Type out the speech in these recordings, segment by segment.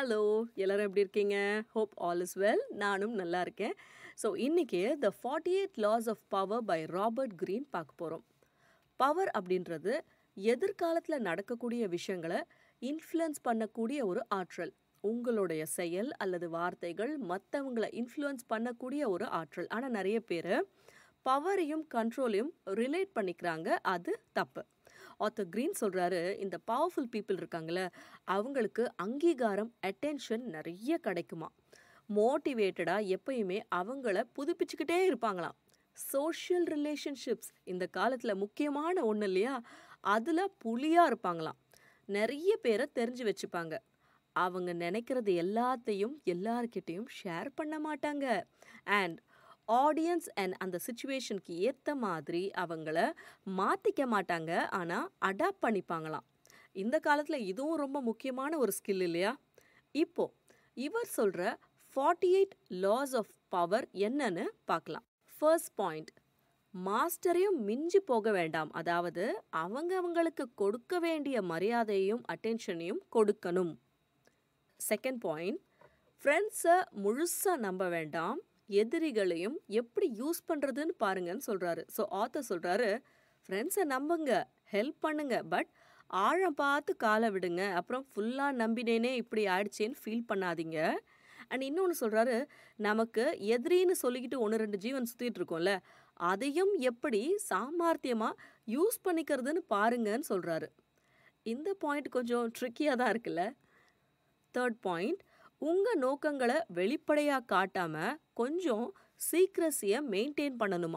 hello எல்லாரும் எப்படி இருக்கீங்க ஹோப் ஆல் இஸ் வெல் நானும் நல்லா இருக்கேன் ஸோ இன்றைக்கி the forty eight laws of power by Robert Greene பார்க்க போகிறோம் பவர் அப்படின்றது எதிர்காலத்தில் நடக்கக்கூடிய விஷயங்களை இன்ஃப்ளூயன்ஸ் பண்ணக்கூடிய ஒரு ஆற்றல் உங்களுடைய செயல் அல்லது வார்த்தைகள் மற்றவங்களை இன்ஃப்ளூயன்ஸ் பண்ணக்கூடிய ஒரு ஆற்றல் ஆனால் நிறைய பேர் பவரையும் கண்ட்ரோலையும் ரிலேட் பண்ணிக்கிறாங்க அது தப்பு ஆத்தர் கிரீன் சொல்கிறாரு இந்த பவர்ஃபுல் பீப்புள் இருக்காங்களே அவங்களுக்கு அங்கீகாரம் அட்டென்ஷன் நிறைய கிடைக்குமா மோட்டிவேட்டடாக எப்பயுமே அவங்கள புதுப்பிச்சுக்கிட்டே இருப்பாங்களாம் சோஷியல் ரிலேஷன்ஷிப்ஸ் இந்த காலத்தில் முக்கியமான ஒன்று இல்லையா அதில் புலியாக இருப்பாங்களாம் நிறைய பேரை தெரிஞ்சு வச்சுப்பாங்க அவங்க நினைக்கிறது எல்லாத்தையும் எல்லார்கிட்டேயும் ஷேர் பண்ண மாட்டாங்க அண்ட் ஆடியன்ஸ் அண்ட் அந்த சுச்சுவேஷனுக்கு ஏற்ற மாதிரி அவங்கள மாற்றிக்க மாட்டாங்க ஆனால் அடாப்ட் பண்ணிப்பாங்களாம் இந்த காலத்தில் இதுவும் ரொம்ப முக்கியமான ஒரு ஸ்கில் இல்லையா இப்போ இவர் சொல்கிற forty eight laws of power என்னன்னு பார்க்கலாம் ஃபர்ஸ்ட் பாயிண்ட் மாஸ்டரையும் மிஞ்சி போக வேண்டாம் அதாவது அவங்க அவங்களுக்கு கொடுக்க வேண்டிய மரியாதையும் அட்டென்ஷனையும் கொடுக்கணும் செகண்ட் பாயிண்ட் ஃப்ரெண்ட்ஸை முழுசாக நம்ப வேண்டாம் எதிரிகளையும் எப்படி யூஸ் பண்ணுறதுன்னு பாருங்கன்னு சொல்கிறாரு ஸோ ஆத்தர் சொல்கிறாரு ஃப்ரெண்ட்ஸை நம்புங்க ஹெல்ப் பண்ணுங்க பட் ஆழம் பார்த்து காலை விடுங்க அப்புறம் ஃபுல்லாக நம்பினேனே இப்படி ஆயிடுச்சேன்னு ஃபீல் பண்ணாதீங்க அண்ட் இன்னொன்று சொல்கிறாரு நமக்கு எதிரின்னு சொல்லிக்கிட்டு ஒன்று ரெண்டு ஜீவன் சுற்றிட்டு இருக்கோம்ல அதையும் எப்படி சாமர்த்தியமாக யூஸ் பண்ணிக்கிறதுன்னு பாருங்கன்னு சொல்கிறாரு இந்த பாயிண்ட் கொஞ்சம் ட்ரிக்கியாக தான் இருக்குல்ல தேர்ட் பாயிண்ட் உங்கள் நோக்கங்களை வெளிப்படையாக காட்டாமல் கொஞ்சம் சீக்ரஸியை மெயின்டைன் பண்ணணுமா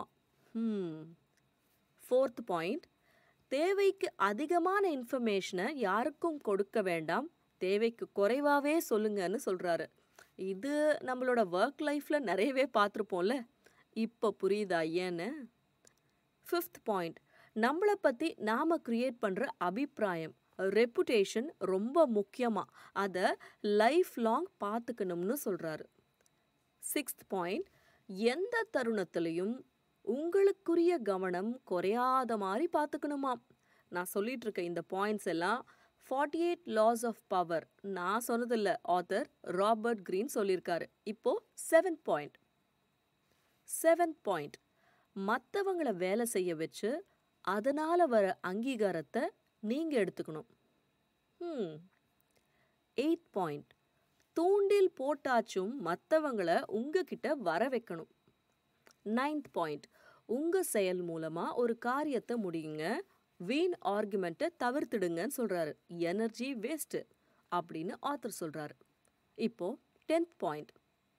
ஃபோர்த் பாயிண்ட் தேவைக்கு அதிகமான இன்ஃபர்மேஷனை யாருக்கும் கொடுக்க வேண்டாம் தேவைக்கு குறைவாகவே சொல்லுங்கன்னு சொல்கிறாரு இது நம்மளோட ஒர்க் லைஃப்பில் நிறையவே பார்த்துருப்போம்ல இப்போ புரியுதா ஏன்னு ஃபிஃப்த் பாயிண்ட் நம்மளை பற்றி நாம் க்ரியேட் பண்ணுற அபிப்பிராயம் ரெப்புடேஷன் ரொம்ப முக்கியமாக அதை லைஃப் லாங் பார்த்துக்கணும்னு சொல்கிறாரு சிக்ஸ்த் பாயிண்ட் எந்த தருணத்துலையும் உங்களுக்குரிய கவனம் குறையாத மாதிரி பார்த்துக்கணுமாம் நான் சொல்லிட்டு இருக்க இந்த பாயிண்ட்ஸ் எல்லாம் forty eight laws of power நான் சொன்னதில்ல ஆத்தர் ராபர்ட் கிரீன் சொல்லியிருக்காரு இப்போ செவன்த் பாயிண்ட் செவன்த் பாயிண்ட் மற்றவங்கள வேலை செய்ய வச்சு அதனால் வர அங்கீகாரத்தை நீங்கள் எடுத்துக்கணும் ம் எயிட் பாயிண்ட் தூண்டில் போட்டாச்சும் மற்றவங்களை உங்ககிட்ட வர வைக்கணும் நைன்த் பாயிண்ட் உங்கள் செயல் மூலமாக ஒரு காரியத்தை முடியுங்க வீண் ஆர்குமெண்ட்டை தவிர்த்துடுங்கன்னு சொல்கிறாரு எனர்ஜி வேஸ்ட்டு அப்படின்னு ஆத்தர் சொல்கிறாரு இப்போது டென்த் பாயிண்ட்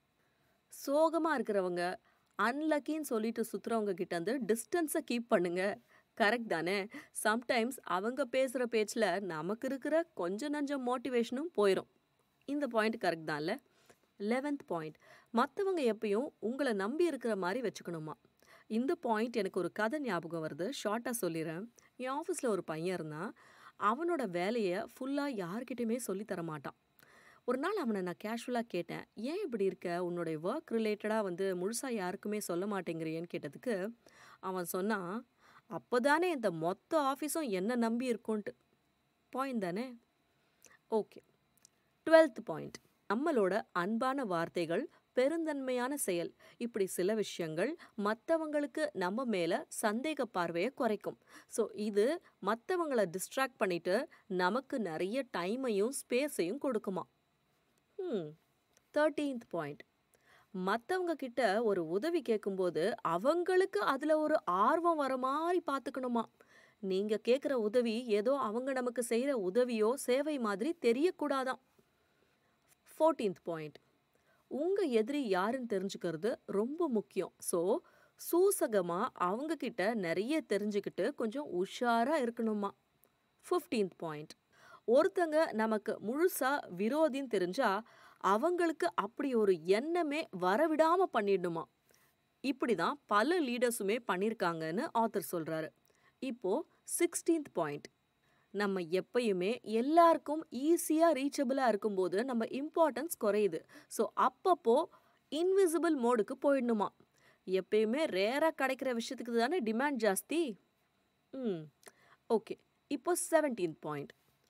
சோகமாக இருக்கிறவங்க அன்லக்கின்னு சொல்லிட்டு சுற்றுறவங்க கிட்ட வந்து டிஸ்டன்ஸை கீப் பண்ணுங்க கரெக்ட் தானே சம்டைம்ஸ் அவங்க பேசுகிற பேச்சில் நமக்கு இருக்கிற கொஞ்சம் நஞ்சம் மோட்டிவேஷனும் போயிடும் இந்த பாயிண்ட் கரெக்ட் தான்ல லெவன்த் பாயிண்ட் மற்றவங்க எப்பயும் உங்களை நம்பி இருக்கிற மாதிரி வச்சுக்கணுமா இந்த பாயிண்ட் எனக்கு ஒரு கதை ஞாபகம் வருது ஷார்ட்டாக சொல்லிடுறேன் என் ஆஃபீஸில் ஒரு பையன் இருந்தான் அவனோட வேலையை ஃபுல்லாக யார்கிட்டையுமே சொல்லித்தர மாட்டான் ஒரு நாள் அவனை நான் கேஷுவலாக கேட்டேன் ஏன் இப்படி இருக்க உன்னுடைய ஒர்க் ரிலேட்டடாக வந்து முழுசாக யாருக்குமே சொல்ல மாட்டேங்கிறியன்னு கேட்டதுக்கு அவன் சொன்னான் அப்போ தானே இந்த மொத்த ஆஃபீஸும் என்ன நம்பி இருக்கும்ன்ட்டு பாயிண்ட் தானே ஓகே டுவெல்த் பாயிண்ட் நம்மளோட அன்பான வார்த்தைகள் பெருந்தன்மையான செயல் இப்படி சில விஷயங்கள் மற்றவங்களுக்கு நம்ம மேலே சந்தேக பார்வையை குறைக்கும் ஸோ இது மற்றவங்களை டிஸ்ட்ராக்ட் பண்ணிட்டு நமக்கு நிறைய டைமையும் ஸ்பேஸையும் கொடுக்குமா ம் தேர்ட்டீன்த் பாயிண்ட் மற்றவங்க கிட்ட ஒரு உதவி கேட்கும்போது அவங்களுக்கு அதில் ஒரு ஆர்வம் வர மாதிரி பார்த்துக்கணுமா நீங்கள் கேட்குற உதவி ஏதோ அவங்க நமக்கு செய்கிற உதவியோ சேவை மாதிரி தெரியக்கூடாதான் ஃபோர்டீன்த் பாயிண்ட் உங்கள் எதிரி யாருன்னு தெரிஞ்சுக்கிறது ரொம்ப முக்கியம் ஸோ சூசகமாக அவங்கக்கிட்ட நிறைய தெரிஞ்சுக்கிட்டு கொஞ்சம் உஷாராக இருக்கணுமா ஃபிஃப்டீன்த் பாயிண்ட் ஒருத்தங்க நமக்கு முழுசாக விரோதின்னு தெரிஞ்சால் அவங்களுக்கு அப்படி ஒரு எண்ணமே வரவிடாமல் பண்ணிடணுமா இப்படி தான் பல லீடர்ஸுமே பண்ணியிருக்காங்கன்னு ஆத்தர் சொல்கிறாரு இப்போது சிக்ஸ்டீன்த் பாயிண்ட் நம்ம எப்பயுமே எல்லாருக்கும் ஈஸியாக ரீச்சபிளாக இருக்கும்போது நம்ம இம்பார்ட்டன்ஸ் குறையுது ஸோ அப்பப்போ இன்விசிபிள் மோடுக்கு போயிடணுமா எப்பயுமே ரேராக கிடைக்கிற விஷயத்துக்கு தானே டிமாண்ட் ஜாஸ்தி ம் ஓகே இப்போ செவன்டீன்த் பாயிண்ட்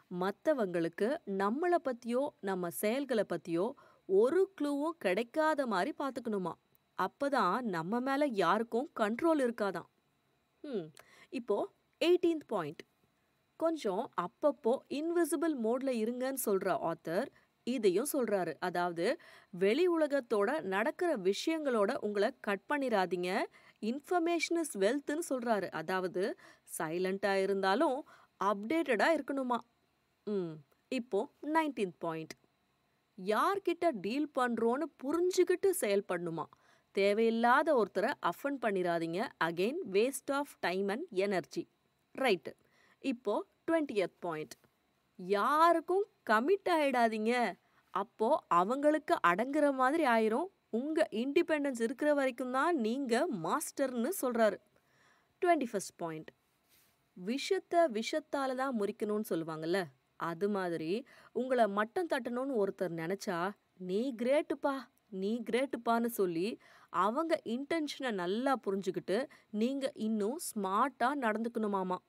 மற்றவங்களுக்கு நம்மளை பற்றியோ நம்ம செயல்களை பற்றியோ ஒரு க்ளூவும் கிடைக்காத மாதிரி பார்த்துக்கணுமா அப்பதான் நம்ம மேலே யாருக்கும் கண்ட்ரோல் இருக்காதான் ம் இப்போ எயிட்டீன்த் பாயிண்ட் கொஞ்சம் அப்பப்போ இன்விசிபிள் மோட்ல இருங்கன்னு சொல்ற ஆத்தர் இதையும் சொல்றாரு அதாவது வெளி உலகத்தோட நடக்கிற விஷயங்களோட உங்களை கட் பண்ணிடாதீங்க இன்ஃபர்மேஷன் இஸ் வெல்த்னு சொல்றாரு அதாவது சைலண்டா இருந்தாலும் அப்டேட்டடா இருக்கணுமா ம் இப்போ நைன்டீன்த் பாயிண்ட் யார்கிட்ட டீல் பண்றோன்னு புரிஞ்சுக்கிட்டு செயல்படணுமா தேவையில்லாத ஒருத்தரை அஃபன் பண்ணிடாதீங்க again waste of time and energy right இப்போ டுவெண்ட்டியத் பாயிண்ட் யாருக்கும் கமிட் ஆயிடாதீங்க அப்போ அவங்களுக்கு அடங்குற மாதிரி ஆயிரும் உங்க இண்டிபெண்டன்ஸ் இருக்கிற வரைக்கும் தான் நீங்க மாஸ்டர்னு சொல்றாரு டுவெண்ட்டி ஃபஸ்ட் பாயிண்ட் விஷத்தை விஷத்தால தான் முறிக்கணும்னு சொல்லுவாங்கல்ல அது மாதிரி உங்களை மட்டம் தட்டணும்னு ஒருத்தர் நினைச்சா நீ கிரேட்டுப்பா நீ கிரேட்டுப்பான்னு சொல்லி அவங்க இன்டென்ஷனை நல்லா புரிஞ்சுக்கிட்டு நீங்க இன்னும் ஸ்மார்ட்டா நடந்துக்கணுமாமா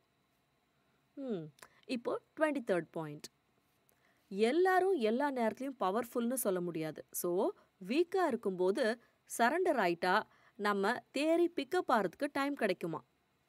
ம் இப்போ டுவெண்ட்டி தேர்ட் பாயிண்ட் எல்லாரும் எல்லா நேரத்துலையும் பவர்ஃபுல்னு சொல்ல முடியாது ஸோ வீக்காக இருக்கும்போது சரண்டர் ஆயிட்டா நம்ம தேறி பிக்கப் ஆகிறதுக்கு டைம் கிடைக்குமா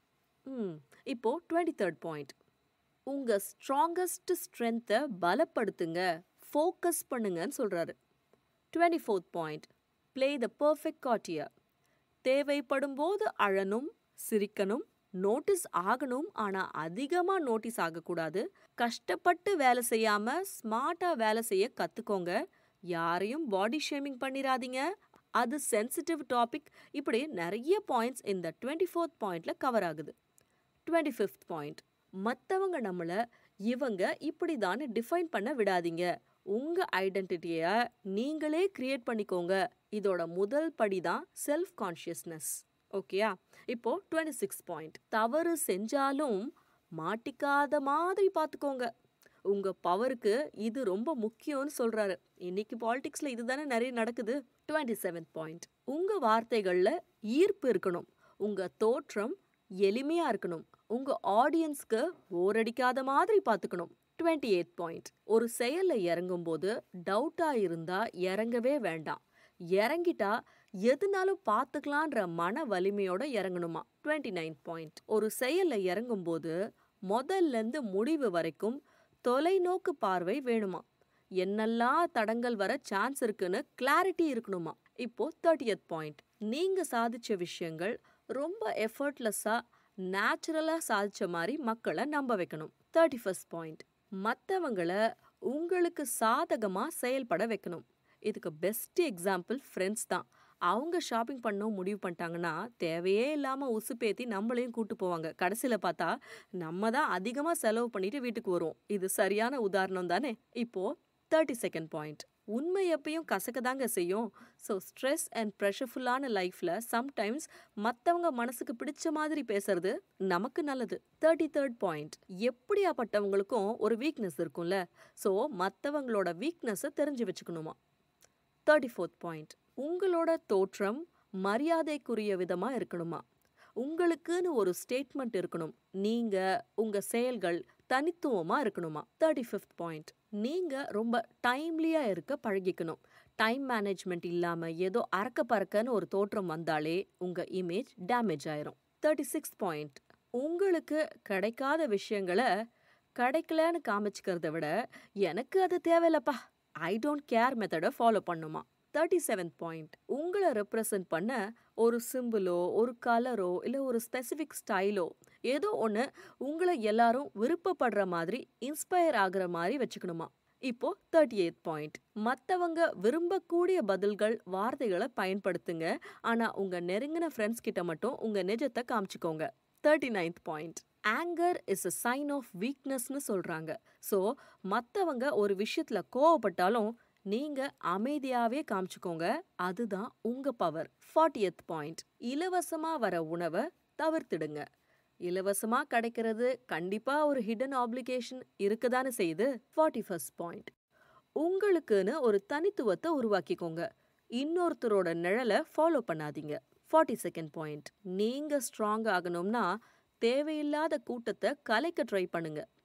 ம் இப்போ டுவெண்ட்டி தேர்ட் பாயிண்ட் உங்கள் ஸ்ட்ராங்கஸ்ட் ஸ்ட்ரென்த்தை பலப்படுத்துங்க ஃபோக்கஸ் பண்ணுங்கன்னு சொல்கிறாரு twenty fourth point play the perfect காட்டியா தேவைப்படும் போது அழணும் சிரிக்கணும் நோட்டீஸ் ஆகணும் ஆனால் அதிகமாக நோட்டீஸ் ஆகக்கூடாது கஷ்டப்பட்டு வேலை செய்யாமல் ஸ்மார்ட்டாக வேலை செய்ய கற்றுக்கோங்க யாரையும் பாடி ஷேமிங் பண்ணிடாதீங்க அது சென்சிட்டிவ் டாபிக் இப்படி நிறைய பாயிண்ட்ஸ் இந்த டுவெண்ட்டி ஃபோர்த் பாயிண்டில் கவர் ஆகுது டுவெண்ட்டி ஃபிஃப்த் பாயிண்ட் மற்றவங்க நம்மளை இவங்க இப்படி தான் டிஃபைன் பண்ண விடாதீங்க உங்கள் ஐடென்டிட்டியை நீங்களே கிரியேட் பண்ணிக்கோங்க இதோட முதல் படி தான் செல்ஃப் கான்ஷியஸ்னஸ் ஓகேயா இப்போ டுவெண்ட்டி சிக்ஸ் பாயிண்ட் தவறு செஞ்சாலும் மாட்டிக்காத மாதிரி பார்த்துக்கோங்க உங்க பவருக்கு இது ரொம்ப முக்கியம்னு சொல்றாரு இன்னைக்கு பாலிடிக்ஸ்ல இதுதானே நிறைய நடக்குது டுவெண்ட்டி செவன்த் பாயிண்ட் உங்க வார்த்தைகள்ல ஈர்ப்பு இருக்கணும் உங்க தோற்றம் எளிமையா இருக்கணும் உங்க ஆடியன்ஸ்க்கு ஓரடிக்காத மாதிரி பார்த்துக்கணும் டுவெண்ட்டி எயிட் பாயிண்ட் ஒரு செயல்ல இறங்கும் போது டவுட்டா இருந்தா இறங்கவே வேண்டாம் இறங்கிட்டா எதுனாலும் பார்த்துக்கலான்ற மன வலிமையோட இறங்கணுமா டுவெண்ட்டி நைன் பாயிண்ட் ஒரு செயல்ல இறங்கும் போது முதல்ல இருந்து முடிவு வரைக்கும் தொலைநோக்கு பார்வை வேணுமா என்னெல்லாம் தடங்கள் வர சான்ஸ் இருக்குன்னு கிளாரிட்டி இருக்கணுமா இப்போ தேர்ட்டியத் பாயிண்ட் நீங்க சாதிச்ச விஷயங்கள் ரொம்ப எஃபர்ட்லெஸ்ஸா நேச்சுரலா சாதிச்ச மாதிரி மக்களை நம்ப வைக்கணும் தேர்ட்டி ஃபர்ஸ்ட் பாயிண்ட் மற்றவங்கள உங்களுக்கு சாதகமா செயல்பட வைக்கணும் இதுக்கு பெஸ்ட் எக்ஸாம்பிள் ஃப்ரெண்ட்ஸ் தான் அவங்க ஷாப்பிங் பண்ணவும் முடிவு பண்ணிட்டாங்கன்னா தேவையே இல்லாமல் உசுப்பேத்தி நம்மளையும் கூட்டு போவாங்க கடைசியில் பார்த்தா நம்ம தான் அதிகமாக செலவு பண்ணிட்டு வீட்டுக்கு வருவோம் இது சரியான உதாரணம் தானே இப்போ தேர்ட்டி செகண்ட் பாயிண்ட் உண்மை எப்பயும் கசக்க தாங்க செய்யும் ஸோ ஸ்ட்ரெஸ் அண்ட் ப்ரெஷர்ஃபுல்லான லைஃப்பில் சம்டைம்ஸ் மற்றவங்க மனசுக்கு பிடிச்ச மாதிரி பேசுறது நமக்கு நல்லது தேர்ட்டி தேர்ட் பாயிண்ட் எப்படியாப்பட்டவங்களுக்கும் ஒரு வீக்னஸ் இருக்கும்ல ஸோ மற்றவங்களோட வீக்னஸை தெரிஞ்சு வச்சுக்கணுமா தேர்ட்டி ஃபோர்த் பாயிண்ட் உங்களோட தோற்றம் மரியாதைக்குரிய விதமாக இருக்கணுமா உங்களுக்குன்னு ஒரு ஸ்டேட்மெண்ட் இருக்கணும் நீங்கள் உங்கள் செயல்கள் தனித்துவமாக இருக்கணுமா தேர்ட்டி ஃபிஃப்த் பாயிண்ட் நீங்கள் ரொம்ப டைம்லியாக இருக்க பழகிக்கணும் டைம் மேனேஜ்மெண்ட் இல்லாமல் ஏதோ அறக்க பறக்கன்னு ஒரு தோற்றம் வந்தாலே உங்கள் இமேஜ் டேமேஜ் ஆயிரும் தேர்ட்டி சிக்ஸ் பாயிண்ட் உங்களுக்கு கிடைக்காத விஷயங்களை கிடைக்கலன்னு காமிச்சிக்கிறத விட எனக்கு அது தேவையில்லப்பா ஐ டோன்ட் கேர் மெத்தடை ஃபாலோ பண்ணுமா தேர்ட்டி செவன்த் பாயிண்ட் உங்களை ரெப்ரசன்ட் பண்ண ஒரு சிம்பிளோ ஒரு கலரோ இல்லை ஒரு ஸ்பெசிஃபிக் ஸ்டைலோ ஏதோ ஒன்று உங்களை எல்லாரும் விருப்பப்படுற மாதிரி இன்ஸ்பயர் ஆகுற மாதிரி வச்சுக்கணுமா இப்போ தேர்ட்டி எய்த் பாயிண்ட் மற்றவங்க விரும்பக்கூடிய பதில்கள் வார்த்தைகளை பயன்படுத்துங்க ஆனால் உங்கள் நெருங்கின ஃப்ரெண்ட்ஸ் கிட்ட மட்டும் உங்கள் நிஜத்தை காமிச்சுக்கோங்க thirty ninth point anger is a sign of வீக்னஸ்னு சொல்கிறாங்க ஸோ மற்றவங்க ஒரு விஷயத்தில் கோவப்பட்டாலும் நீங்கள் அமைதியாகவே காமிச்சுக்கோங்க அதுதான் உங்கள் பவர் ஃபார்ட்டியத் பாயிண்ட் இலவசமாக வர உணவை தவிர்த்திடுங்க இலவசமாக கிடைக்கிறது கண்டிப்பாக ஒரு ஹிடன் ஆப்ளிகேஷன் இருக்கதானே செய்யுது ஃபார்ட்டி ஃபர்ஸ்ட் பாயிண்ட் உங்களுக்குன்னு ஒரு தனித்துவத்தை உருவாக்கிக்கோங்க இன்னொருத்தரோட நிழலை ஃபாலோ பண்ணாதீங்க ஃபார்ட்டி செகண்ட் பாயிண்ட் நீங்கள் ஸ்ட்ராங் ஆகணும்னா தேவையில்லாத கூட்டத்தை கலைக்க ட்ரை பண்ணுங்க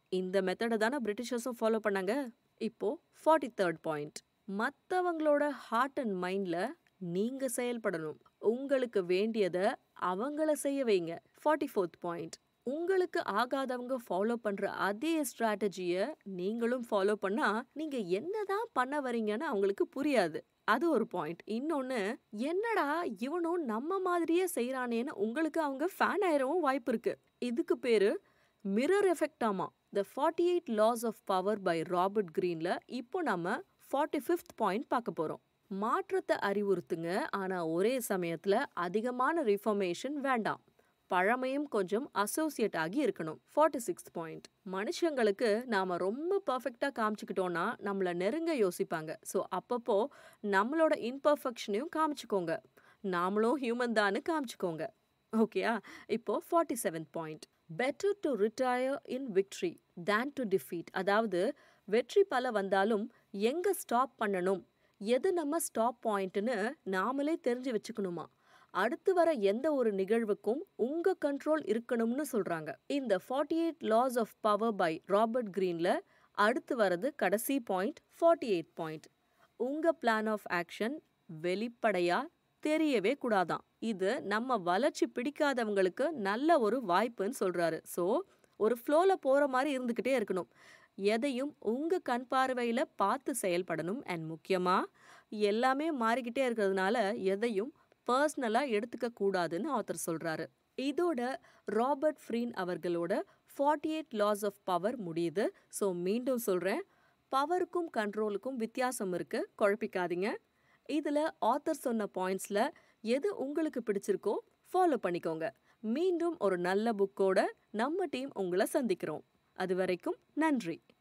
இந்த மெத்தடை தானே பிரிட்டிஷர்ஸும் ஃபாலோ பண்ணாங்க இப்போ ஃபார்ட்டி தேர்ட் பாயிண்ட் மற்றவங்களோட ஹார்ட் அண்ட் மைண்டில் நீங்கள் செயல்படணும் உங்களுக்கு வேண்டியதை அவங்கள செய்ய வைங்க ஃபார்ட்டி ஃபோர்த் பாயிண்ட் உங்களுக்கு ஆகாதவங்க ஃபாலோ பண்ற அதே ஸ்ட்ராட்டஜியை நீங்களும் ஃபாலோ பண்ணா நீங்க என்னதான் பண்ண வரீங்கன்னு அவங்களுக்கு புரியாது அது ஒரு பாயிண்ட் இன்னொன்னு என்னடா இவனும் நம்ம மாதிரியே செய்யறானேன்னு உங்களுக்கு அவங்க ஃபேன் ஆயிரவும் வாய்ப்பு இருக்கு இதுக்கு பேரு மிரர் எஃபெக்ட் ஆமா the forty eight laws of power by Robert கிரீன்ல இப்போ நம்ம ஃபார்ட்டி ஃபிஃப்த் பாயிண்ட் பார்க்க போறோம் மாற்றத்தை அறிவுறுத்துங்க ஆனா ஒரே சமயத்துல அதிகமான ரிஃபர்மேஷன் வேண்டாம் பழமையும் கொஞ்சம் அசோசியேட் ஆகி இருக்கணும் ஃபார்ட்டி சிக்ஸ் பாயிண்ட் மனுஷங்களுக்கு நாம ரொம்ப பர்ஃபெக்டாக காமிச்சுக்கிட்டோம்னா நம்மளை நெருங்க யோசிப்பாங்க ஸோ அப்பப்போ நம்மளோட இன்பர்ஃபெக்ஷனையும் காமிச்சுக்கோங்க நாமளும் ஹியூமன் தான்னு காமிச்சுக்கோங்க ஓகேயா இப்போ forty seventh point better to retire in victory than to defeat அதாவது வெற்றி பல வந்தாலும் எங்க ஸ்டாப் பண்ணணும் எது நம்ம ஸ்டாப் பாயிண்ட்னு நாமளே தெரிஞ்சு வச்சுக்கணுமா அடுத்து வர எந்த ஒரு நிகழ்வுக்கும் உங்க கண்ட்ரோல் இருக்கணும்னு சொல்றாங்க இந்த forty eight laws of power by Robert கிரீன்ல அடுத்து வரது கடைசி பாயிண்ட் ஃபார்ட்டி எயிட் பாயிண்ட் உங்க பிளான் ஆஃப் ஆக்ஷன் வெளிப்படையா தெரியவே கூடாதான் இது நம்ம வளர்ச்சி பிடிக்காதவங்களுக்கு நல்ல ஒரு வாய்ப்புன்னு சொல்றாரு ஸோ ஒரு ஃப்ளோல போற மாதிரி இருந்துக்கிட்டே இருக்கணும் எதையும் உங்க கண் பார்வையில பார்த்து செயல்படணும் அண்ட் முக்கியமா எல்லாமே மாறிக்கிட்டே இருக்கிறதுனால எதையும் பர்சனலாக எடுத்துக்க கூடாதுன்னு ஆத்தர் சொல்கிறாரு இதோட ராபர்ட் ஃப்ரீன் அவர்களோட forty eight laws of power முடியுது ஸோ மீண்டும் சொல்கிறேன் பவருக்கும் கண்ட்ரோலுக்கும் வித்தியாசம் இருக்குது குழப்பிக்காதீங்க இதில் ஆத்தர் சொன்ன பாயிண்ட்ஸில் எது உங்களுக்கு பிடிச்சிருக்கோ ஃபாலோ பண்ணிக்கோங்க மீண்டும் ஒரு நல்ல புக்கோட நம்ம டீம் உங்களை சந்திக்கிறோம் அது வரைக்கும் நன்றி